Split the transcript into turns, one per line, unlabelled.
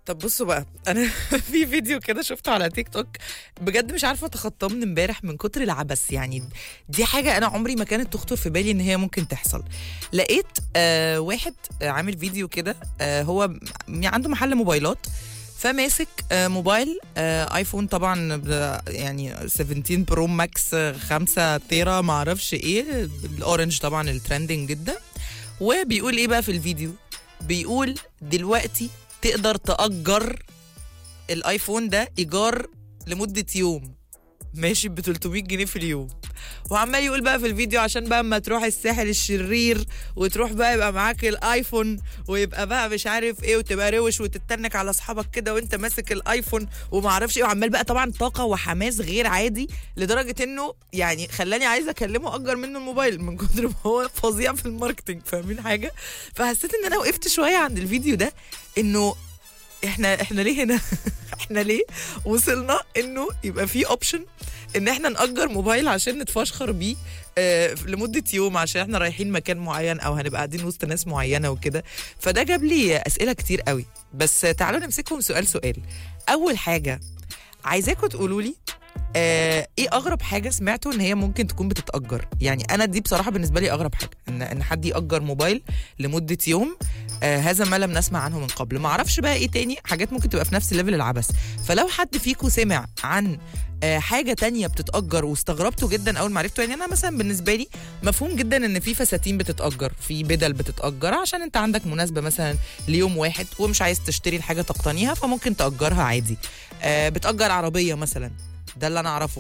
طب بصوا بقى انا في فيديو كده شفته على تيك توك بجد مش عارفه اتخطاه من امبارح من كتر العبث يعني دي حاجه انا عمري ما كانت تخطر في بالي ان هي ممكن تحصل لقيت آه واحد آه عامل فيديو كده آه هو م- عنده محل موبايلات فماسك آه موبايل آه ايفون طبعا ب- يعني 17 برو ماكس 5 تيرا ما اعرفش ايه الاورنج طبعا الترندنج جدا وبيقول ايه بقى في الفيديو بيقول دلوقتي تقدر تأجر الايفون ده ايجار لمدة يوم ماشي ب 300 جنيه في اليوم وعمال يقول بقى في الفيديو عشان بقى اما تروح الساحل الشرير وتروح بقى يبقى معاك الايفون ويبقى بقى مش عارف ايه وتبقى روش وتتنك على اصحابك كده وانت ماسك الايفون وما اعرفش ايه وعمال بقى طبعا طاقه وحماس غير عادي لدرجه انه يعني خلاني عايزه اكلمه اجر منه الموبايل من كتر ما هو فظيع في الماركتنج فاهمين حاجه فحسيت ان انا وقفت شويه عند الفيديو ده انه احنا احنا ليه هنا احنا ليه وصلنا انه يبقى في اوبشن ان احنا نأجر موبايل عشان نتفشخر بيه آه لمدة يوم عشان احنا رايحين مكان معين او هنبقى قاعدين وسط ناس معينة وكده فده جاب لي اسئلة كتير قوي بس تعالوا نمسكهم سؤال سؤال اول حاجة عايزاكم تقولوا لي آه ايه اغرب حاجه سمعتوا ان هي ممكن تكون بتتاجر يعني انا دي بصراحه بالنسبه لي اغرب حاجه ان ان حد ياجر موبايل لمده يوم آه هذا ما لم نسمع عنه من قبل ما اعرفش بقى ايه تاني حاجات ممكن تبقى في نفس ليفل العبث فلو حد فيكم سمع عن آه حاجه تانية بتتاجر واستغربته جدا اول ما عرفته يعني انا مثلا بالنسبه لي مفهوم جدا ان في فساتين بتتاجر في بدل بتتاجر عشان انت عندك مناسبه مثلا ليوم واحد ومش عايز تشتري الحاجه تقتنيها فممكن تاجرها عادي آه بتاجر عربيه مثلا ده اللي انا اعرفه